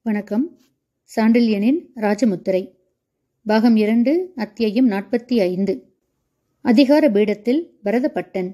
வணக்கம் சாண்டில்யனின் ராஜமுத்திரை பாகம் இரண்டு அத்தியாயம் நாற்பத்தி ஐந்து அதிகார பீடத்தில் பரதப்பட்டன்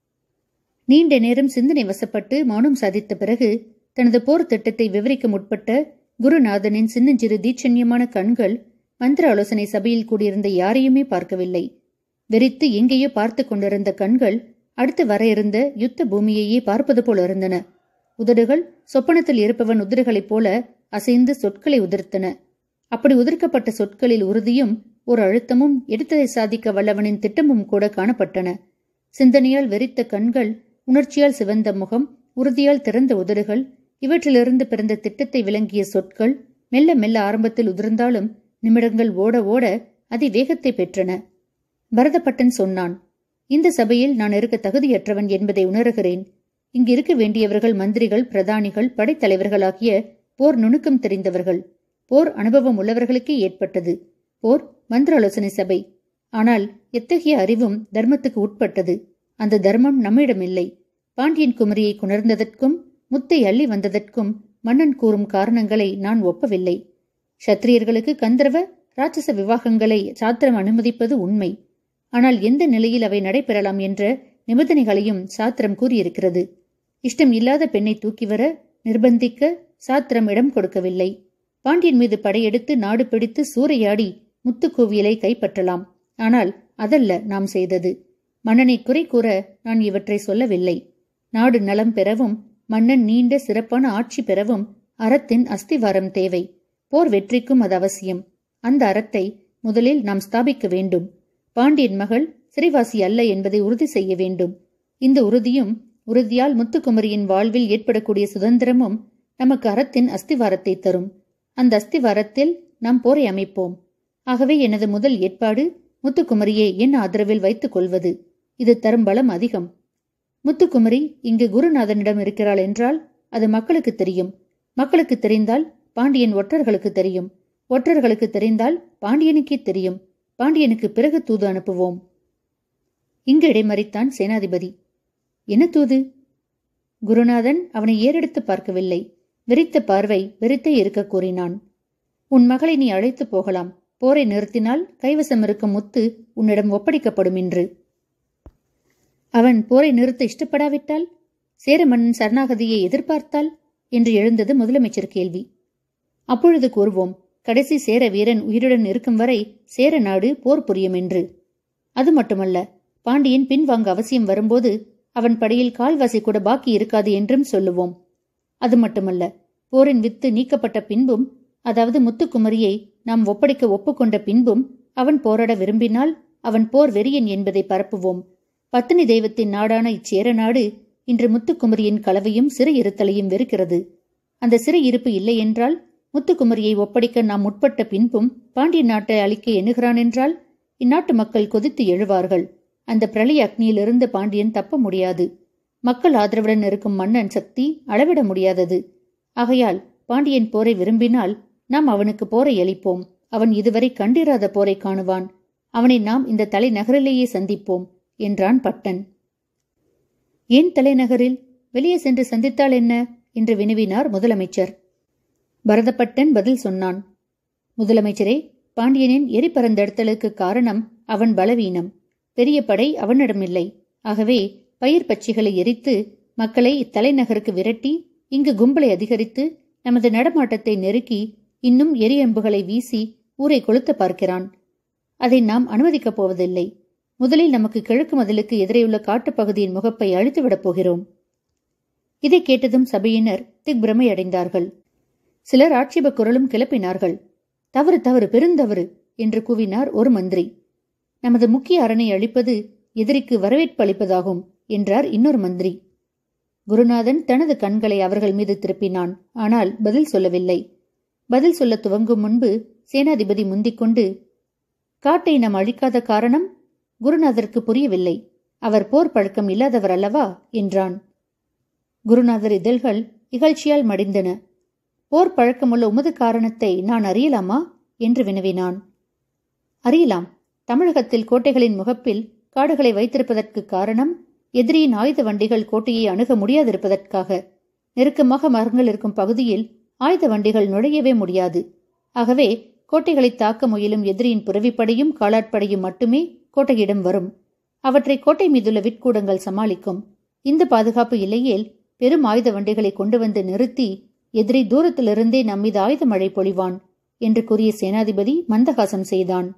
நீண்ட நேரம் சிந்தனை வசப்பட்டு மௌனம் சாதித்த பிறகு தனது போர் திட்டத்தை விவரிக்க முற்பட்ட குருநாதனின் சின்னஞ்சிறு தீட்சண்யமான கண்கள் மந்திர ஆலோசனை சபையில் கூடியிருந்த யாரையுமே பார்க்கவில்லை வெறித்து எங்கேயோ பார்த்து கொண்டிருந்த கண்கள் அடுத்து வர இருந்த யுத்த பூமியையே பார்ப்பது போல இருந்தன உதடுகள் சொப்பனத்தில் இருப்பவன் உதடுகளைப் போல அசைந்து சொற்களை உதிர்த்தன அப்படி உதிர்க்கப்பட்ட சொற்களில் உறுதியும் ஒரு அழுத்தமும் எடுத்ததை சாதிக்க வல்லவனின் திட்டமும் கூட காணப்பட்டன சிந்தனையால் வெறித்த கண்கள் உணர்ச்சியால் சிவந்த முகம் உறுதியால் திறந்த உதடுகள் இவற்றிலிருந்து பிறந்த திட்டத்தை விளங்கிய சொற்கள் மெல்ல மெல்ல ஆரம்பத்தில் உதிர்ந்தாலும் நிமிடங்கள் ஓட ஓட அதிவேகத்தை பெற்றன பரதப்பட்டன் சொன்னான் இந்த சபையில் நான் இருக்க தகுதியற்றவன் என்பதை உணர்கிறேன் இங்கு இருக்க வேண்டியவர்கள் மந்திரிகள் பிரதானிகள் படைத்தலைவர்களாகிய போர் நுணுக்கம் தெரிந்தவர்கள் போர் அனுபவம் உள்ளவர்களுக்கே ஏற்பட்டது போர் மந்திராலோசனை சபை ஆனால் எத்தகைய அறிவும் தர்மத்துக்கு உட்பட்டது அந்த தர்மம் நம்மிடமில்லை பாண்டியன் குமரியை குணர்ந்ததற்கும் முத்தை அள்ளி வந்ததற்கும் மன்னன் கூறும் காரணங்களை நான் ஒப்பவில்லை சத்திரியர்களுக்கு கந்தர்வ ராட்சச விவாகங்களை சாத்திரம் அனுமதிப்பது உண்மை ஆனால் எந்த நிலையில் அவை நடைபெறலாம் என்ற நிபந்தனைகளையும் சாத்திரம் கூறியிருக்கிறது இஷ்டம் இல்லாத பெண்ணை தூக்கி வர நிர்பந்திக்க சாத்திரம் இடம் கொடுக்கவில்லை பாண்டியன் மீது படையெடுத்து நாடு பிடித்து சூறையாடி முத்துக்கோவியலை கைப்பற்றலாம் ஆனால் அதல்ல நாம் செய்தது மன்னனை குறை கூற நான் இவற்றை சொல்லவில்லை நாடு நலம் பெறவும் மன்னன் நீண்ட சிறப்பான ஆட்சி பெறவும் அறத்தின் அஸ்திவாரம் தேவை போர் வெற்றிக்கும் அது அவசியம் அந்த அறத்தை முதலில் நாம் ஸ்தாபிக்க வேண்டும் பாண்டியன் மகள் சிறைவாசி அல்ல என்பதை உறுதி செய்ய வேண்டும் இந்த உறுதியும் உறுதியால் முத்துக்குமரியின் வாழ்வில் ஏற்படக்கூடிய சுதந்திரமும் நமக்கு அறத்தின் அஸ்திவாரத்தை தரும் அந்த அஸ்திவாரத்தில் நாம் போரை அமைப்போம் ஆகவே எனது முதல் ஏற்பாடு முத்துக்குமரியை என் ஆதரவில் வைத்துக் கொள்வது இது தரும் பலம் அதிகம் முத்துக்குமரி இங்கு குருநாதனிடம் இருக்கிறாள் என்றால் அது மக்களுக்கு தெரியும் மக்களுக்கு தெரிந்தால் பாண்டியன் ஒற்றர்களுக்கு தெரியும் ஒற்றர்களுக்கு தெரிந்தால் பாண்டியனுக்கே தெரியும் பாண்டியனுக்கு பிறகு தூது அனுப்புவோம் இங்கு இடைமறித்தான் சேனாதிபதி என்ன தூது குருநாதன் அவனை ஏறெடுத்து பார்க்கவில்லை வெறித்த பார்வை வெறித்தே இருக்க கூறினான் உன் மகளை நீ அழைத்து போகலாம் போரை நிறுத்தினால் கைவசம் இருக்கும் முத்து உன்னிடம் ஒப்படைக்கப்படும் என்று அவன் போரை நிறுத்த இஷ்டப்படாவிட்டால் சேரமன்னன் சரணாகதியை எதிர்பார்த்தால் என்று எழுந்தது முதலமைச்சர் கேள்வி அப்பொழுது கூறுவோம் கடைசி சேர வீரன் உயிருடன் இருக்கும் வரை சேர நாடு போர் புரியும் என்று அது மட்டுமல்ல பாண்டியன் பின்வாங்க அவசியம் வரும்போது அவன் படையில் கால்வாசி கூட பாக்கி இருக்காது என்றும் சொல்லுவோம் அது மட்டுமல்ல போரின் வித்து நீக்கப்பட்ட பின்பும் அதாவது முத்துக்குமரியை நாம் ஒப்படைக்க ஒப்புக்கொண்ட பின்பும் அவன் போராட விரும்பினால் அவன் போர் வெறியன் என்பதை பரப்புவோம் பத்தினி தெய்வத்தின் நாடான இச்சேர நாடு இன்று முத்துக்குமரியின் கலவையும் சிறை இருத்தலையும் வெறுக்கிறது அந்த சிறை இருப்பு இல்லை என்றால் முத்துக்குமரியை ஒப்படைக்க நாம் முற்பட்ட பின்பும் பாண்டிய நாட்டை அழிக்க எண்ணுகிறான் என்றால் இந்நாட்டு மக்கள் கொதித்து எழுவார்கள் அந்த பிரளய அக்னியிலிருந்து பாண்டியன் தப்ப முடியாது மக்கள் ஆதரவுடன் இருக்கும் மன்னன் சக்தி அளவிட முடியாதது ஆகையால் பாண்டியன் போரை விரும்பினால் நாம் அவனுக்கு போரை அளிப்போம் அவன் இதுவரை கண்டிராத போரை காணுவான் அவனை நாம் இந்த தலைநகரிலேயே சந்திப்போம் என்றான் பட்டன் ஏன் தலைநகரில் வெளியே சென்று சந்தித்தால் என்ன என்று வினவினார் முதலமைச்சர் பரதப்பட்டன் பதில் சொன்னான் முதலமைச்சரே பாண்டியனின் எரிபறந்தெடுத்தலுக்கு காரணம் அவன் பலவீனம் பெரிய படை அவனிடமில்லை ஆகவே பயிர் பச்சிகளை எரித்து மக்களை தலைநகருக்கு விரட்டி இங்கு கும்பலை அதிகரித்து நமது நடமாட்டத்தை நெருக்கி இன்னும் எரியம்புகளை வீசி ஊரை கொளுத்த பார்க்கிறான் அதை நாம் அனுமதிக்கப் போவதில்லை முதலில் நமக்கு கிழக்கு மதிலுக்கு எதிரேயுள்ள காட்டுப்பகுதியின் முகப்பை அழித்துவிடப் போகிறோம் இதை கேட்டதும் சபையினர் திக்பிரமை அடைந்தார்கள் சிலர் ஆட்சேப குரலும் கிளப்பினார்கள் தவறு தவறு பெருந்தவறு என்று கூவினார் ஒரு மந்திரி நமது முக்கிய அரணை அளிப்பது எதிரிக்கு வரவேற்பு அளிப்பதாகும் என்றார் இன்னொரு மந்திரி குருநாதன் தனது கண்களை அவர்கள் மீது திருப்பினான் ஆனால் பதில் சொல்லவில்லை பதில் சொல்ல துவங்கும் முன்பு சேனாதிபதி முந்திக்கொண்டு காட்டை நாம் அழிக்காத காரணம் குருநாதருக்கு புரியவில்லை அவர் போர் பழக்கம் இல்லாதவர் அல்லவா என்றான் குருநாதர் இதழ்கள் இகழ்ச்சியால் மடிந்தன போர் பழக்கமுள்ள உமது காரணத்தை நான் அறியலாமா என்று வினவினான் அறியலாம் தமிழகத்தில் கோட்டைகளின் முகப்பில் காடுகளை வைத்திருப்பதற்கு காரணம் எதிரியின் ஆயுத வண்டிகள் கோட்டையை அணுக முடியாதிருப்பதற்காக நெருக்கமாக மரங்கள் இருக்கும் பகுதியில் ஆயுத வண்டிகள் நுழையவே முடியாது ஆகவே கோட்டைகளை தாக்க முயலும் எதிரியின் புறவிப்படையும் காலாட்படையும் மட்டுமே கோட்டையிடம் வரும் அவற்றை கோட்டை மீதுள்ள விற்கூடங்கள் சமாளிக்கும் இந்த பாதுகாப்பு இல்லையேல் பெரும் ஆயுத வண்டிகளை கொண்டு வந்து நிறுத்தி எதிரி தூரத்திலிருந்தே நம்மீது ஆயுத மழை பொழிவான் என்று கூறிய சேனாதிபதி மந்தகாசம் செய்தான்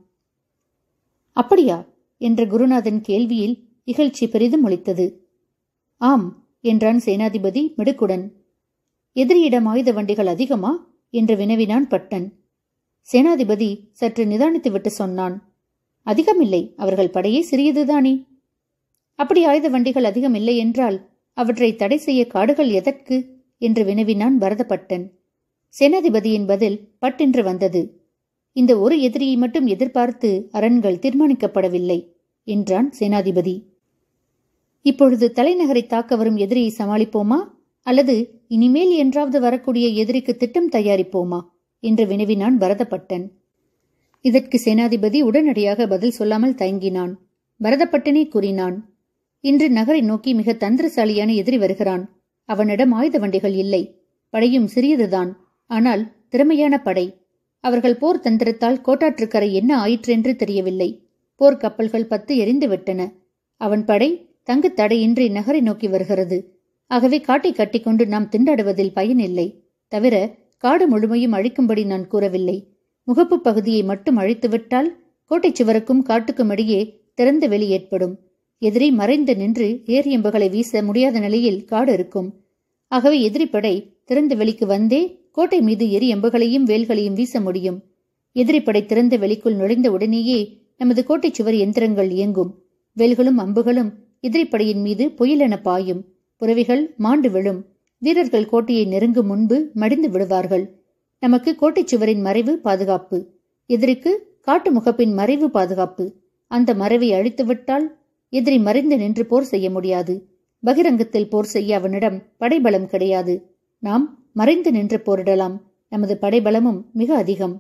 அப்படியா என்ற குருநாதன் கேள்வியில் இகழ்ச்சி பெரிதும் ஒழித்தது ஆம் என்றான் சேனாதிபதி மிடுக்குடன் எதிரியிடம் ஆயுத வண்டிகள் அதிகமா என்று வினவினான் பட்டன் சேனாதிபதி சற்று நிதானித்துவிட்டு சொன்னான் அதிகமில்லை அவர்கள் படையே சிறியதுதானே அப்படி ஆயுத வண்டிகள் அதிகம் இல்லை என்றால் அவற்றை தடை செய்ய காடுகள் எதற்கு என்று வினவினான் பரதப்பட்டன் சேனாதிபதியின் பதில் பட்டென்று வந்தது இந்த ஒரு எதிரியை மட்டும் எதிர்பார்த்து அரண்கள் தீர்மானிக்கப்படவில்லை என்றான் சேனாதிபதி இப்பொழுது தலைநகரை தாக்க வரும் எதிரியை சமாளிப்போமா அல்லது இனிமேல் என்றாவது வரக்கூடிய எதிரிக்கு திட்டம் தயாரிப்போமா என்று வினவினான் பரதப்பட்டன் இதற்கு சேனாதிபதி உடனடியாக பதில் சொல்லாமல் தயங்கினான் பரதப்பட்டனே கூறினான் இன்று நகரை நோக்கி மிக தந்திரசாலியான எதிரி வருகிறான் அவனிடம் ஆயுத வண்டிகள் இல்லை படையும் சிறியதுதான் ஆனால் திறமையான படை அவர்கள் போர் தந்திரத்தால் கோட்டாற்றுக்கரை என்ன ஆயிற்றென்று தெரியவில்லை போர் கப்பல்கள் பத்து எரிந்து விட்டன அவன் படை தங்கு தடையின்றி நகரை நோக்கி வருகிறது ஆகவே காட்டை கட்டிக்கொண்டு நாம் திண்டாடுவதில் பயனில்லை தவிர காடு முழுமையும் அழிக்கும்படி நான் கூறவில்லை முகப்பு பகுதியை மட்டும் அழித்துவிட்டால் கோட்டைச் சுவருக்கும் காட்டுக்கும் இடையே திறந்த வெளி ஏற்படும் எதிரி மறைந்து நின்று ஏரியம்புகளை வீச முடியாத நிலையில் காடு இருக்கும் ஆகவே எதிரிப்படை திறந்த வெளிக்கு வந்தே கோட்டை மீது எரி எம்புகளையும் வேல்களையும் வீச முடியும் எதிரிப்படை திறந்த வெளிக்குள் நுழைந்த உடனேயே நமது கோட்டைச் சுவர் எந்திரங்கள் இயங்கும் வேல்களும் அம்புகளும் எதிரிப்படையின் மீது புயலென பாயும் புறவிகள் மாண்டு விழும் வீரர்கள் கோட்டையை நெருங்கும் முன்பு மடிந்து விடுவார்கள் நமக்கு கோட்டைச் சுவரின் மறைவு பாதுகாப்பு எதிரிக்கு காட்டு முகப்பின் மறைவு பாதுகாப்பு அந்த மறைவை அழித்துவிட்டால் எதிரி மறைந்து நின்று போர் செய்ய முடியாது பகிரங்கத்தில் போர் செய்ய அவனிடம் படைபலம் கிடையாது நாம் மறைந்து நின்று போரிடலாம் நமது படைபலமும் மிக அதிகம்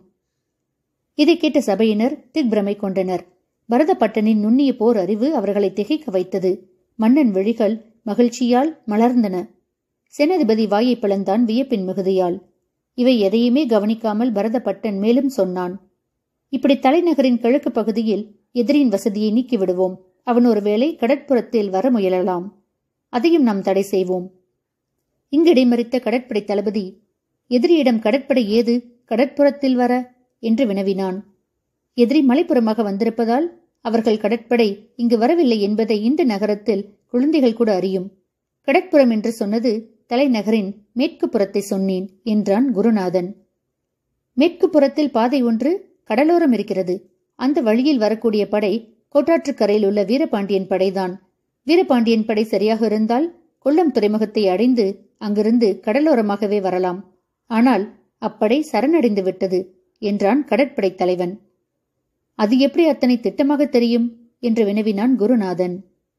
இதை கேட்ட சபையினர் திக்பிரமை கொண்டனர் பரதப்பட்டனின் நுண்ணிய போர் அறிவு அவர்களை திகைக்க வைத்தது மன்னன் விழிகள் மகிழ்ச்சியால் மலர்ந்தன சேனாதிபதி வாயை பிளந்தான் வியப்பின் மிகுதியால் இவை எதையுமே கவனிக்காமல் பரதப்பட்டன் மேலும் சொன்னான் இப்படி தலைநகரின் கிழக்கு பகுதியில் எதிரின் வசதியை நீக்கிவிடுவோம் அவன் ஒருவேளை கடற்புறத்தில் வர முயலலாம் அதையும் நாம் தடை செய்வோம் இங்கு இடைமறித்த கடற்படை தளபதி எதிரியிடம் கடற்படை ஏது கடற்புறத்தில் வர என்று வினவினான் எதிரி மலைப்புறமாக வந்திருப்பதால் அவர்கள் கடற்படை இங்கு வரவில்லை என்பதை இந்த நகரத்தில் குழந்தைகள் கூட அறியும் கடற்புறம் என்று சொன்னது தலைநகரின் மேற்கு புறத்தை சொன்னேன் என்றான் குருநாதன் மேற்கு புறத்தில் பாதை ஒன்று கடலோரம் இருக்கிறது அந்த வழியில் வரக்கூடிய படை கோட்டாற்றுக்கரையில் உள்ள வீரபாண்டியன் படைதான் வீரபாண்டியன் படை சரியாக இருந்தால் கொல்லம் துறைமுகத்தை அடைந்து அங்கிருந்து கடலோரமாகவே வரலாம் ஆனால் அப்படை சரணடைந்து விட்டது என்றான் கடற்படை தலைவன் அது எப்படி அத்தனை திட்டமாக தெரியும் என்று வினவினான் குருநாதன்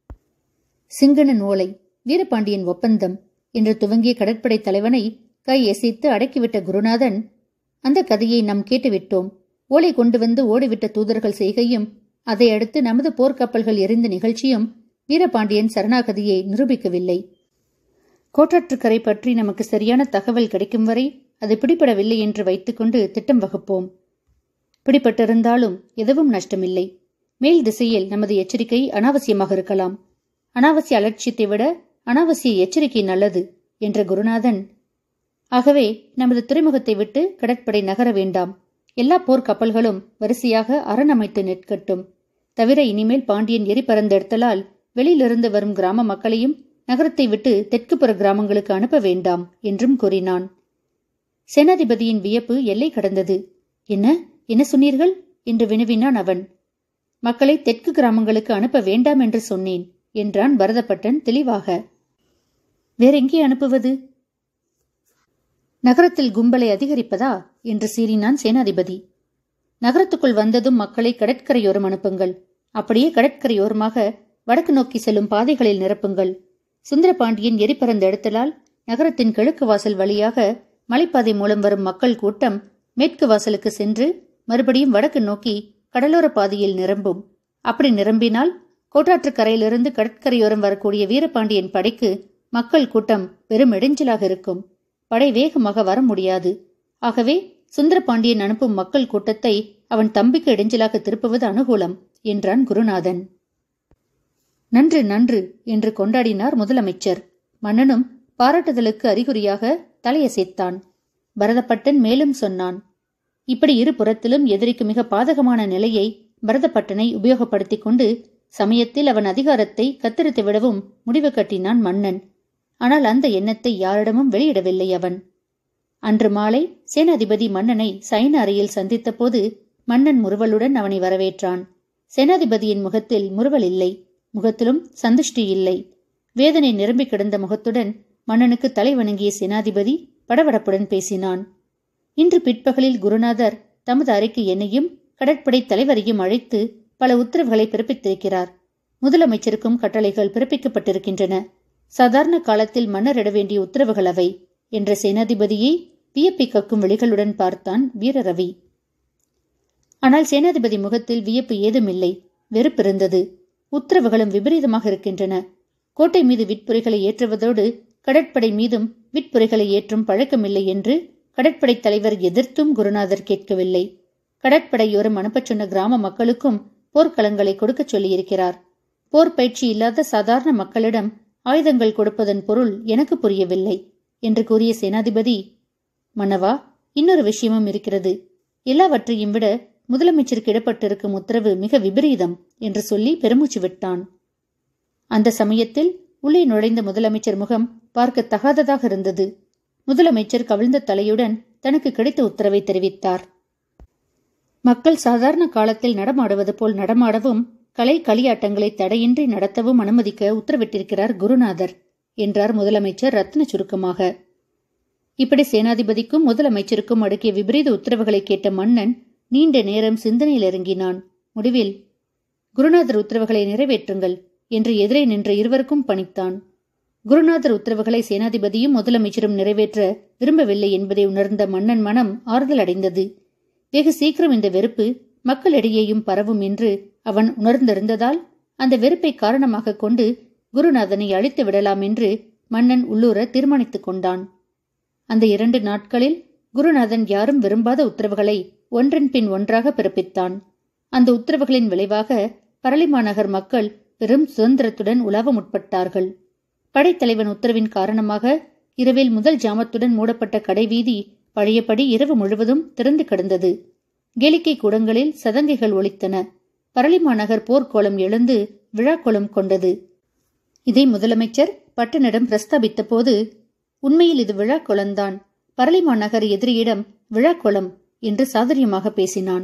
சிங்கணன் ஓலை வீரபாண்டியன் ஒப்பந்தம் என்று துவங்கிய கடற்படை தலைவனை கை எசித்து அடக்கிவிட்ட குருநாதன் அந்த கதையை நாம் கேட்டுவிட்டோம் ஓலை கொண்டு வந்து ஓடிவிட்ட தூதர்கள் செய்கையும் அதை அடுத்து நமது போர்க்கப்பல்கள் எரிந்த நிகழ்ச்சியும் வீரபாண்டியன் சரணாகதியை நிரூபிக்கவில்லை கோட்டாற்றுக்கரை பற்றி நமக்கு சரியான தகவல் கிடைக்கும் வரை அது பிடிபடவில்லை என்று வைத்துக்கொண்டு திட்டம் வகுப்போம் பிடிபட்டிருந்தாலும் எதுவும் நஷ்டமில்லை மேல் திசையில் நமது எச்சரிக்கை அனாவசியமாக இருக்கலாம் அனாவசிய அலட்சியத்தை விட அனாவசிய எச்சரிக்கை நல்லது என்ற குருநாதன் ஆகவே நமது துறைமுகத்தை விட்டு கடற்படை நகர வேண்டாம் எல்லா போர் கப்பல்களும் வரிசையாக அரணமைத்து நிற்கட்டும் தவிர இனிமேல் பாண்டியன் எரி பறந்தெடுத்தலால் வெளியிலிருந்து வரும் கிராம மக்களையும் நகரத்தை விட்டு தெற்குப்புற கிராமங்களுக்கு அனுப்ப வேண்டாம் என்றும் கூறினான் சேனாதிபதியின் வியப்பு எல்லை கடந்தது என்ன என்ன சொன்னீர்கள் என்று வினவினான் அவன் மக்களை தெற்கு கிராமங்களுக்கு அனுப்ப வேண்டாம் என்று சொன்னேன் என்றான் பரதப்பட்டன் தெளிவாக வேறெங்கே அனுப்புவது நகரத்தில் கும்பலை அதிகரிப்பதா என்று சீறினான் சேனாதிபதி நகரத்துக்குள் வந்ததும் மக்களை கடற்கரையோரம் அனுப்புங்கள் அப்படியே கடற்கரையோரமாக வடக்கு நோக்கி செல்லும் பாதைகளில் நிரப்புங்கள் சுந்தரபாண்டியன் எரிபறந்த இடத்தலால் நகரத்தின் கிழக்கு வாசல் வழியாக மலைப்பாதை மூலம் வரும் மக்கள் கூட்டம் மேற்கு வாசலுக்கு சென்று மறுபடியும் வடக்கு நோக்கி கடலோர பாதையில் நிரம்பும் அப்படி நிரம்பினால் கோட்டாற்று கரையிலிருந்து கடற்கரையோரம் வரக்கூடிய வீரபாண்டியன் படைக்கு மக்கள் கூட்டம் பெரும் இடைஞ்சலாக இருக்கும் படை வேகமாக வர முடியாது ஆகவே சுந்தரபாண்டியன் அனுப்பும் மக்கள் கூட்டத்தை அவன் தம்பிக்கு இடைஞ்சலாக திருப்புவது அனுகூலம் என்றான் குருநாதன் நன்று நன்று என்று கொண்டாடினார் முதலமைச்சர் மன்னனும் பாராட்டுதலுக்கு அறிகுறியாக தலையசைத்தான் பரதப்பட்டன் மேலும் சொன்னான் இப்படி இரு புறத்திலும் எதிரிக்கு மிக பாதகமான நிலையை பரதப்பட்டனை உபயோகப்படுத்திக் கொண்டு சமயத்தில் அவன் அதிகாரத்தை கத்தரித்து விடவும் முடிவு கட்டினான் மன்னன் ஆனால் அந்த எண்ணத்தை யாரிடமும் வெளியிடவில்லை அவன் அன்று மாலை சேனாதிபதி மன்னனை சைன அறையில் சந்தித்த போது மன்னன் முறுவலுடன் அவனை வரவேற்றான் சேனாதிபதியின் முகத்தில் முறுவல் இல்லை முகத்திலும் சந்துஷ்டி இல்லை வேதனை நிரம்பி கிடந்த முகத்துடன் மன்னனுக்கு தலை வணங்கிய சேனாதிபதி படபடப்புடன் பேசினான் இன்று பிற்பகலில் குருநாதர் தமது அறைக்கு என்னையும் கடற்படை தலைவரையும் அழைத்து பல உத்தரவுகளை பிறப்பித்திருக்கிறார் முதலமைச்சருக்கும் கட்டளைகள் பிறப்பிக்கப்பட்டிருக்கின்றன சாதாரண காலத்தில் மன்னரிட வேண்டிய உத்தரவுகள் அவை என்ற சேனாதிபதியை வியப்பை கக்கும் விழிகளுடன் பார்த்தான் வீரரவி ஆனால் சேனாதிபதி முகத்தில் வியப்பு ஏதுமில்லை வெறுப்பிருந்தது உத்தரவுகளும் விபரீதமாக இருக்கின்றன கோட்டை மீது விட்புரைகளை ஏற்றுவதோடு கடற்படை மீதும் விட்புரைகளை ஏற்றும் பழக்கமில்லை என்று கடற்படை தலைவர் எதிர்த்தும் குருநாதர் கேட்கவில்லை கடற்படையோரம் அனுப்பச் சொன்ன கிராம மக்களுக்கும் போர்க்களங்களை கொடுக்கச் சொல்லியிருக்கிறார் போர் பயிற்சி இல்லாத சாதாரண மக்களிடம் ஆயுதங்கள் கொடுப்பதன் பொருள் எனக்கு புரியவில்லை என்று கூறிய சேனாதிபதி மன்னவா இன்னொரு விஷயமும் இருக்கிறது எல்லாவற்றையும் விட முதலமைச்சருக்கு இடப்பட்டிருக்கும் உத்தரவு மிக விபரீதம் என்று சொல்லி பெருமூச்சு விட்டான் அந்த சமயத்தில் உள்ளே நுழைந்த முதலமைச்சர் முகம் பார்க்க தகாததாக இருந்தது முதலமைச்சர் கவிழ்ந்த தலையுடன் தனக்கு கிடைத்த உத்தரவை தெரிவித்தார் மக்கள் சாதாரண காலத்தில் நடமாடுவது போல் நடமாடவும் கலை களியாட்டங்களை தடையின்றி நடத்தவும் அனுமதிக்க உத்தரவிட்டிருக்கிறார் குருநாதர் என்றார் முதலமைச்சர் ரத்ன சுருக்கமாக இப்படி சேனாதிபதிக்கும் முதலமைச்சருக்கும் அடுக்கிய விபரீத உத்தரவுகளை கேட்ட மன்னன் நீண்ட நேரம் சிந்தனையில் இறங்கினான் முடிவில் குருநாதர் உத்தரவுகளை நிறைவேற்றுங்கள் என்று எதிரே நின்ற இருவருக்கும் பணித்தான் குருநாதர் உத்தரவுகளை சேனாதிபதியும் முதலமைச்சரும் நிறைவேற்ற விரும்பவில்லை என்பதை உணர்ந்த மன்னன் மனம் ஆறுதல் அடைந்தது வெகு சீக்கிரம் இந்த வெறுப்பு மக்களிடையேயும் பரவும் என்று அவன் உணர்ந்திருந்ததால் அந்த வெறுப்பை காரணமாக கொண்டு குருநாதனை அழித்து விடலாம் என்று மன்னன் உள்ளூர தீர்மானித்துக் கொண்டான் அந்த இரண்டு நாட்களில் குருநாதன் யாரும் விரும்பாத உத்தரவுகளை ஒன்றன் பின் ஒன்றாக பிறப்பித்தான் அந்த உத்தரவுகளின் விளைவாக பரளிமாநகர் மக்கள் பெரும் சுதந்திரத்துடன் உலவ முற்பட்டார்கள் படைத்தலைவன் உத்தரவின் காரணமாக இரவில் முதல் ஜாமத்துடன் மூடப்பட்ட கடைவீதி பழையபடி இரவு முழுவதும் திறந்து கிடந்தது கேளிக்கை கூடங்களில் சதங்கைகள் ஒலித்தன பரளிமாநகர் போர்க்கோளம் எழுந்து விழாக்கோளம் கொண்டது இதை முதலமைச்சர் பட்டனிடம் பிரஸ்தாபித்த போது உண்மையில் இது விழாக்கோளம்தான் பரளிமாநகர் எதிரியிடம் விழாக்கோளம் என்று சாதுரியமாக பேசினான்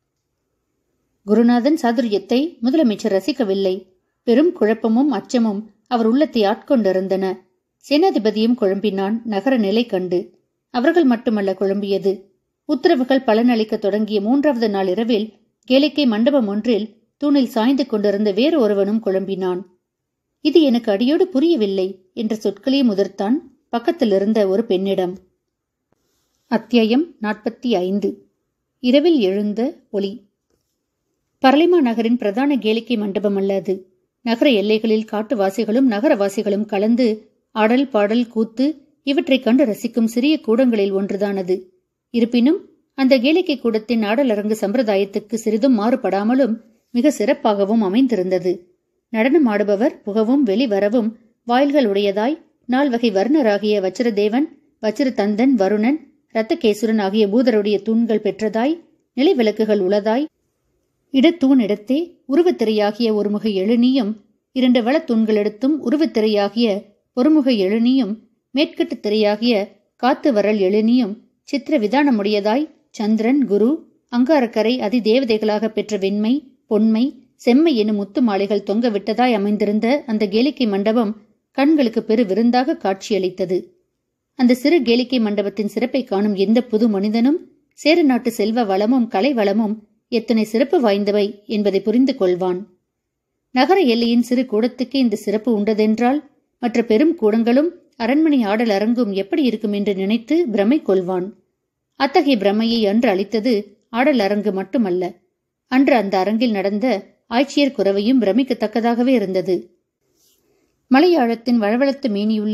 குருநாதன் சாதுரியத்தை முதலமைச்சர் ரசிக்கவில்லை பெரும் குழப்பமும் அச்சமும் அவர் உள்ளத்தை ஆட்கொண்டிருந்தன சேனாதிபதியும் குழம்பினான் நகர நிலை கண்டு அவர்கள் மட்டுமல்ல குழம்பியது உத்தரவுகள் பலனளிக்க தொடங்கிய மூன்றாவது நாள் இரவில் கேளிக்கை மண்டபம் ஒன்றில் தூணில் சாய்ந்து கொண்டிருந்த வேறு ஒருவனும் குழம்பினான் இது எனக்கு அடியோடு புரியவில்லை என்ற சொற்களே முதிர்த்தான் பக்கத்தில் இருந்த ஒரு பெண்ணிடம் அத்தியாயம் நாற்பத்தி ஐந்து இரவில் எழுந்த ஒளி பரளிமா நகரின் பிரதான கேளிக்கை மண்டபம் அல்ல அது நகர எல்லைகளில் காட்டுவாசிகளும் நகரவாசிகளும் கலந்து ஆடல் பாடல் கூத்து இவற்றைக் கண்டு ரசிக்கும் சிறிய கூடங்களில் ஒன்றுதான் அது இருப்பினும் அந்த கேளிக்கை கூடத்தின் ஆடலரங்கு சம்பிரதாயத்துக்கு சிறிதும் மாறுபடாமலும் மிக சிறப்பாகவும் அமைந்திருந்தது நடனம் ஆடுபவர் புகவும் வெளிவரவும் வாயில்கள் உடையதாய் நால்வகை வர்ணராகிய வச்சிரதேவன் வச்சிரதந்தன் வருணன் இரத்தகேசுரன் ஆகிய பூதருடைய தூண்கள் பெற்றதாய் நிலைவிளக்குகள் உளதாய் இடத்தூணிடத்தே உருவத்திரையாகிய ஒருமுக எழுனியும் இரண்டு வளத்தூண்களெடுத்தும் உருவத்திரையாகிய ஒருமுக எழுனியும் மேற்கட்டு திரையாகிய காத்து வரல் எழுனியும் சித்திர விதானமுடையதாய் சந்திரன் குரு அங்காரக்கரை அதி தேவதைகளாக பெற்ற வெண்மை பொன்மை செம்மை எனும் முத்து மாலைகள் தொங்க விட்டதாய் அமைந்திருந்த அந்த கேளிக்கை மண்டபம் கண்களுக்கு பெரு விருந்தாக காட்சியளித்தது அந்த சிறு கேளிக்கை மண்டபத்தின் சிறப்பை காணும் எந்த புது மனிதனும் சேர நாட்டு செல்வ வளமும் கலை வளமும் எத்தனை சிறப்பு வாய்ந்தவை என்பதை புரிந்து கொள்வான் நகர எல்லையின் சிறு கூடத்துக்கு இந்த சிறப்பு உண்டதென்றால் மற்ற பெரும் கூடங்களும் அரண்மனை ஆடல் அரங்கும் எப்படி இருக்கும் என்று நினைத்து பிரமை கொள்வான் அத்தகைய பிரமையை அன்று அளித்தது ஆடல் அரங்கு மட்டுமல்ல அன்று அந்த அரங்கில் நடந்த ஆய்ச்சியர் குறவையும் பிரமிக்கத்தக்கதாகவே இருந்தது மலையாழத்தின் வழவழத்து மேனியுள்ள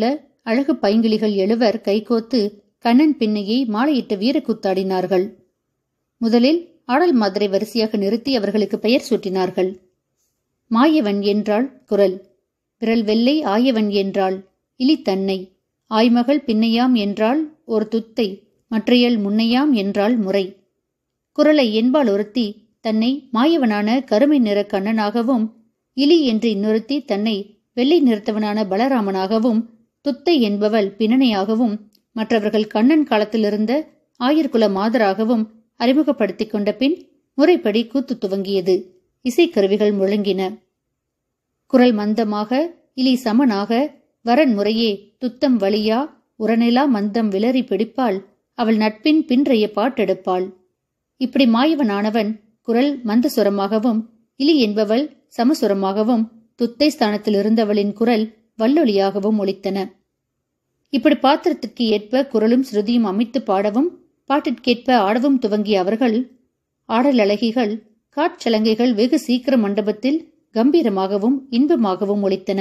அழகு பைங்கிளிகள் எழுவர் கைகோத்து கண்ணன் பின்னையை மாலையிட்ட வீர கூத்தாடினார்கள் முதலில் ஆடல் மாதிரி வரிசையாக நிறுத்தி அவர்களுக்கு பெயர் சூட்டினார்கள் மாயவன் என்றாள் குரல் விரல் வெள்ளை ஆயவன் என்றாள் இலி தன்னை ஆய்மகள் பின்னையாம் என்றால் ஒரு துத்தை மற்றையல் முன்னையாம் என்றால் முறை குரலை என்பால் ஒருத்தி தன்னை மாயவனான கருமை நிற கண்ணனாகவும் இலி என்று இன்னொருத்தி தன்னை வெள்ளை நிறுத்தவனான பலராமனாகவும் துத்தை என்பவள் பின்னணையாகவும் மற்றவர்கள் கண்ணன் காலத்திலிருந்த ஆயர்குல மாதராகவும் அறிமுகப்படுத்திக் கொண்ட பின் முறைப்படி கூத்து துவங்கியது இசைக்கருவிகள் முழங்கின குரல் மந்தமாக இலி சமனாக வரன் முறையே துத்தம் வழியா உரநிலா மந்தம் விளறி பிடிப்பாள் அவள் நட்பின் பின்றைய பாட்டெடுப்பாள் இப்படி மாயவனானவன் குரல் மந்தசுரமாகவும் இலி என்பவள் சமசுரமாகவும் துத்தை ஸ்தானத்தில் இருந்தவளின் குரல் வல்லொலியாகவும் ஒலித்தன இப்படி பாத்திரத்திற்கு ஏற்ப குரலும் ஸ்ருதியும் அமைத்து பாடவும் பாட்டிற்கேற்ப ஆடவும் துவங்கிய அவர்கள் ஆடல் அழகிகள் காட்சலங்கைகள் வெகு சீக்கிர மண்டபத்தில் கம்பீரமாகவும் இன்பமாகவும் ஒலித்தன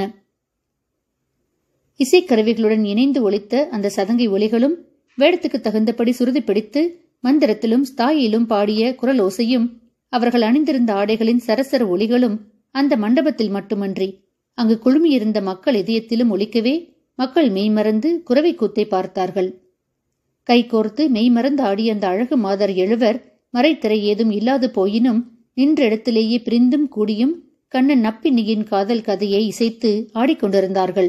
இசைக்கருவிகளுடன் இணைந்து ஒலித்த அந்த சதங்கை ஒலிகளும் வேடத்துக்கு தகுந்தபடி சுருதி பிடித்து மந்திரத்திலும் ஸ்தாயிலும் பாடிய குரல் ஓசையும் அவர்கள் அணிந்திருந்த ஆடைகளின் சரசர ஒலிகளும் அந்த மண்டபத்தில் மட்டுமன்றி அங்கு குழுமியிருந்த மக்கள் இதயத்திலும் ஒலிக்கவே மக்கள் மெய்மறந்து குறவை கூத்தை பார்த்தார்கள் கைகோர்த்து மெய்மறந்து ஆடிய அந்த அழகு மாதர் எழுவர் மறைத்திரை ஏதும் இல்லாது போயினும் நின்ற இடத்திலேயே பிரிந்தும் கூடியும் கண்ணன் நப்பினியின் காதல் கதையை இசைத்து ஆடிக்கொண்டிருந்தார்கள்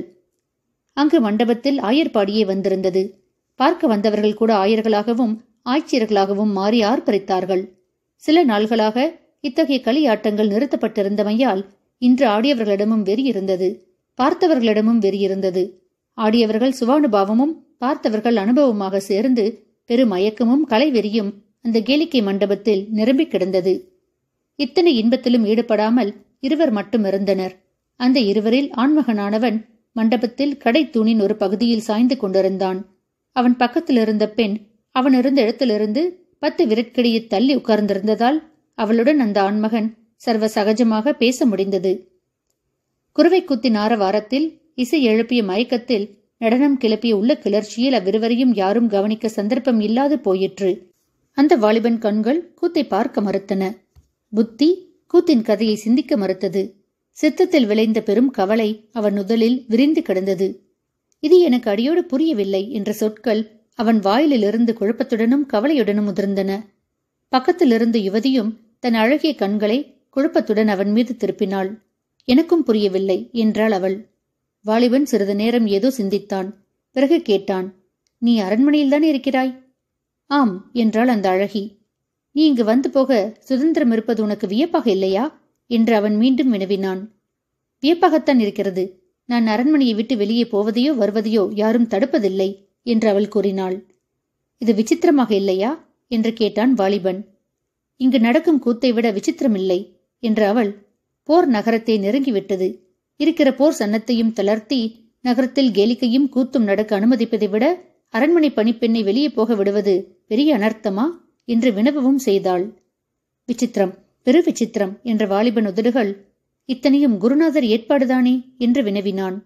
அங்கு மண்டபத்தில் ஆயர்பாடியே வந்திருந்தது பார்க்க வந்தவர்கள் கூட ஆயர்களாகவும் ஆய்ச்சியர்களாகவும் மாறி ஆர்ப்பரித்தார்கள் சில நாள்களாக இத்தகைய களியாட்டங்கள் நிறுத்தப்பட்டிருந்தமையால் இன்று ஆடியவர்களிடமும் வெறி இருந்தது பார்த்தவர்களிடமும் வெறி இருந்தது ஆடியவர்கள் சுவானுபாவமும் பார்த்தவர்கள் அனுபவமாக சேர்ந்து பெருமயக்கமும் கலைவெறியும் அந்த கேளிக்கை மண்டபத்தில் நிரம்பிக் கிடந்தது இத்தனை இன்பத்திலும் ஈடுபடாமல் இருவர் மட்டும் இருந்தனர் அந்த இருவரில் ஆண்மகனானவன் மண்டபத்தில் கடை தூணின் ஒரு பகுதியில் சாய்ந்து கொண்டிருந்தான் அவன் பக்கத்தில் இருந்த பெண் அவன் இருந்த இடத்திலிருந்து பத்து விரட்கடியை தள்ளி உட்கார்ந்திருந்ததால் அவளுடன் அந்த ஆண்மகன் சர்வ சகஜமாக பேச முடிந்தது குருவைக்குத்தின் ஆரவாரத்தில் இசை எழுப்பிய மயக்கத்தில் நடனம் கிளப்பிய உள்ள கிளர்ச்சியில் அவ்விருவரையும் யாரும் கவனிக்க சந்தர்ப்பம் இல்லாது போயிற்று அந்த வாலிபன் கண்கள் கூத்தை பார்க்க மறுத்தன புத்தி கூத்தின் கதையை சிந்திக்க மறுத்தது சித்தத்தில் விளைந்த பெரும் கவலை அவன் முதலில் விரிந்து கிடந்தது இது எனக்கு அடியோடு புரியவில்லை என்ற சொற்கள் அவன் வாயிலிருந்து குழப்பத்துடனும் கவலையுடனும் முதிர்ந்தன பக்கத்தில் இருந்த யுவதியும் தன் அழகிய கண்களை குழப்பத்துடன் அவன் மீது திருப்பினாள் எனக்கும் புரியவில்லை என்றாள் அவள் வாலிபன் சிறிது நேரம் ஏதோ சிந்தித்தான் பிறகு கேட்டான் நீ அரண்மனையில்தானே இருக்கிறாய் ஆம் என்றாள் அந்த அழகி நீ இங்கு வந்து போக சுதந்திரம் இருப்பது உனக்கு வியப்பாக இல்லையா என்று அவன் மீண்டும் வினவினான் வியப்பாகத்தான் இருக்கிறது நான் அரண்மனையை விட்டு வெளியே போவதையோ வருவதையோ யாரும் தடுப்பதில்லை என்று அவள் கூறினாள் இது விசித்திரமாக இல்லையா என்று கேட்டான் வாலிபன் இங்கு நடக்கும் கூத்தை விட விசித்திரமில்லை என்று அவள் போர் நகரத்தை நெருங்கிவிட்டது இருக்கிற போர் சன்னத்தையும் தளர்த்தி நகரத்தில் கேலிக்கையும் கூத்தும் நடக்க அனுமதிப்பதை விட அரண்மனை பணிப்பெண்ணை வெளியே போக விடுவது பெரிய அனர்த்தமா என்று வினவவும் செய்தாள் விசித்திரம் பெரு விசித்திரம் என்ற வாலிபன் உதடுகள் இத்தனையும் குருநாதர் ஏற்பாடுதானே என்று வினவினான்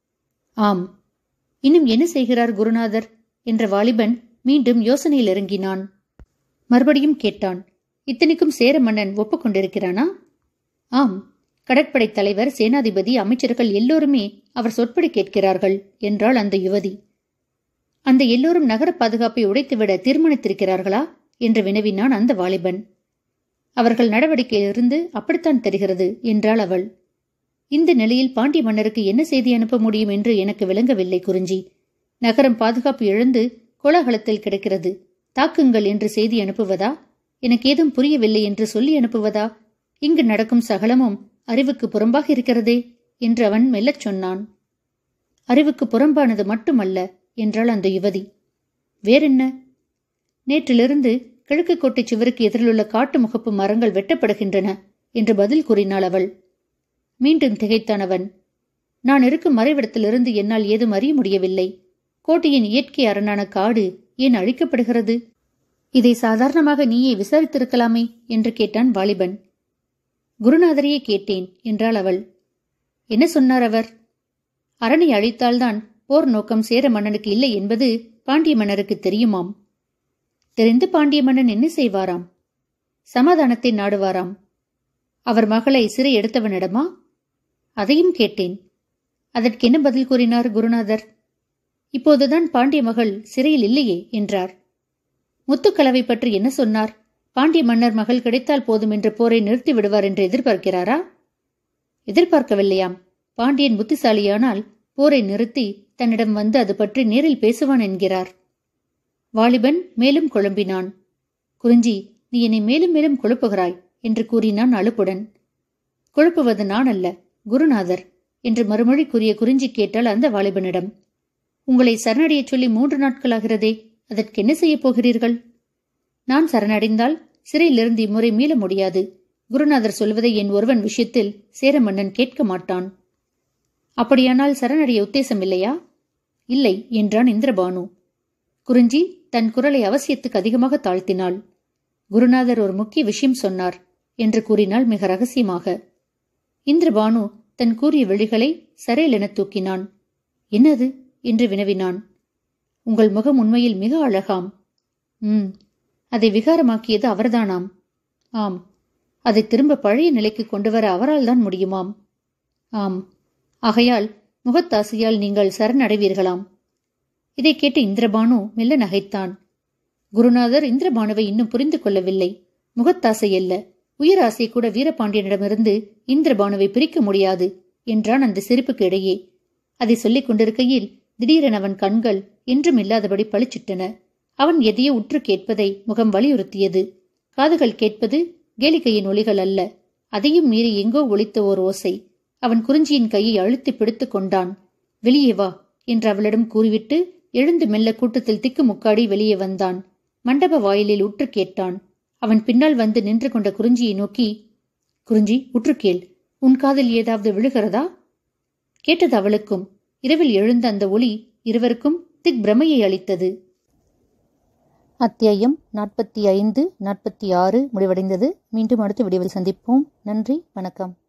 ஆம் இன்னும் என்ன செய்கிறார் குருநாதர் என்ற வாலிபன் மீண்டும் யோசனையில் இறங்கினான் மறுபடியும் கேட்டான் இத்தனைக்கும் சேர மன்னன் ஒப்புக்கொண்டிருக்கிறானா ஆம் கடற்படை தலைவர் சேனாதிபதி அமைச்சர்கள் எல்லோருமே அவர் சொற்படி கேட்கிறார்கள் என்றாள் அந்த யுவதி அந்த எல்லோரும் நகர பாதுகாப்பை உடைத்துவிட தீர்மானித்திருக்கிறார்களா என்று வினவினான் அந்த வாலிபன் அவர்கள் நடவடிக்கையிலிருந்து அப்படித்தான் தெரிகிறது என்றாள் அவள் இந்த நிலையில் பாண்டிய மன்னருக்கு என்ன செய்தி அனுப்ப முடியும் என்று எனக்கு விளங்கவில்லை குறிஞ்சி நகரம் பாதுகாப்பு இழந்து கோலாகலத்தில் கிடக்கிறது தாக்குங்கள் என்று செய்தி அனுப்புவதா எனக்கு ஏதும் புரியவில்லை என்று சொல்லி அனுப்புவதா இங்கு நடக்கும் சகலமும் அறிவுக்கு புறம்பாக இருக்கிறதே என்று அவன் மெல்லச் சொன்னான் அறிவுக்கு புறம்பானது மட்டுமல்ல என்றாள் அந்த யுவதி வேறென்ன நேற்றிலிருந்து கிழக்கு கோட்டை சுவருக்கு எதிரிலுள்ள காட்டு முகப்பு மரங்கள் வெட்டப்படுகின்றன என்று பதில் கூறினாள் அவள் மீண்டும் திகைத்தான் அவன் நான் இருக்கும் மறைவிடத்திலிருந்து என்னால் ஏதும் அறிய முடியவில்லை கோட்டையின் இயற்கை அரணான காடு ஏன் அழிக்கப்படுகிறது இதை சாதாரணமாக நீயே விசாரித்திருக்கலாமே என்று கேட்டான் வாலிபன் குருநாதரையே கேட்டேன் என்றாள் அவள் என்ன சொன்னார் அவர் அரணை அழித்தால்தான் போர் நோக்கம் சேர மன்னனுக்கு இல்லை என்பது பாண்டிய மன்னருக்கு தெரியுமாம் தெரிந்து பாண்டிய மன்னன் என்ன செய்வாராம் சமாதானத்தை நாடுவாராம் அவர் மகளை சிறை எடுத்தவனிடமா அதையும் கேட்டேன் அதற்கு என்ன பதில் கூறினார் குருநாதர் இப்போதுதான் பாண்டிய மகள் சிறையில் இல்லையே என்றார் முத்துக்கலவை பற்றி என்ன சொன்னார் பாண்டிய மன்னர் மகள் கிடைத்தால் போதும் என்ற போரை நிறுத்தி விடுவார் என்று எதிர்பார்க்கிறாரா எதிர்பார்க்கவில்லையாம் பாண்டியன் புத்திசாலியானால் போரை நிறுத்தி தன்னிடம் வந்து அது பற்றி நேரில் பேசுவான் என்கிறார் வாலிபன் மேலும் குழம்பினான் குறிஞ்சி நீ என்னை மேலும் மேலும் குழப்புகிறாய் என்று கூறினான் அலுப்புடன் குழப்புவது நான் அல்ல குருநாதர் என்று மறுமொழி கூறிய குறிஞ்சி கேட்டால் அந்த வாலிபனிடம் உங்களை சரணடையச் சொல்லி மூன்று நாட்களாகிறதே அதற்கு என்ன செய்யப் போகிறீர்கள் நான் சரணடைந்தால் சிறையிலிருந்து இம்முறை மீள முடியாது குருநாதர் சொல்வதை என் ஒருவன் விஷயத்தில் சேரமன்னன் கேட்க மாட்டான் அப்படியானால் சரணடைய உத்தேசம் இல்லையா இல்லை என்றான் இந்திரபானு குறிஞ்சி தன் குரலை அவசியத்துக்கு அதிகமாக தாழ்த்தினாள் குருநாதர் ஒரு முக்கிய விஷயம் சொன்னார் என்று கூறினாள் மிக ரகசியமாக இந்திரபானு தன் கூறிய விழிகளை சரையலென தூக்கினான் என்னது என்று வினவினான் உங்கள் முகம் உண்மையில் மிக அழகாம் ம் அதை விகாரமாக்கியது அவர்தானாம் ஆம் அதை திரும்ப பழைய நிலைக்கு கொண்டு வர அவரால் தான் முடியுமாம் ஆம் ஆகையால் முகத்தாசையால் நீங்கள் சரணடைவீர்களாம் இதை கேட்டு இந்திரபானு மெல்ல நகைத்தான் குருநாதர் இந்திரபானுவை இன்னும் புரிந்து கொள்ளவில்லை முகத்தாசை அல்ல உயிராசை கூட வீரபாண்டியனிடமிருந்து இந்திரபானுவை பிரிக்க முடியாது என்றான் அந்த சிரிப்புக்கு இடையே அதை சொல்லிக் கொண்டிருக்கையில் திடீரென அவன் கண்கள் என்றும் இல்லாதபடி பளிச்சிட்டன அவன் எதையோ உற்று கேட்பதை முகம் வலியுறுத்தியது காதுகள் கேட்பது கேலிக்கையின் ஒலிகள் அல்ல அதையும் மீறி எங்கோ ஒலித்த ஓர் ஓசை அவன் குறிஞ்சியின் கையை அழுத்தி பிடித்துக் கொண்டான் வெளியே வா என்று அவளிடம் கூறிவிட்டு எழுந்து மெல்ல கூட்டத்தில் திக்கு முக்காடி வெளியே வந்தான் மண்டப வாயிலில் உற்று கேட்டான் அவன் பின்னால் வந்து நின்று கொண்ட குறிஞ்சியை நோக்கி குறிஞ்சி உற்று கேள் உன் காதில் ஏதாவது விழுகிறதா கேட்டது அவளுக்கும் இரவில் எழுந்த அந்த ஒளி இருவருக்கும் திக் பிரமையை அளித்தது அத்தியாயம் நாற்பத்தி ஐந்து நாற்பத்தி ஆறு முடிவடைந்தது மீண்டும் அடுத்த விடிவில் சந்திப்போம் நன்றி வணக்கம்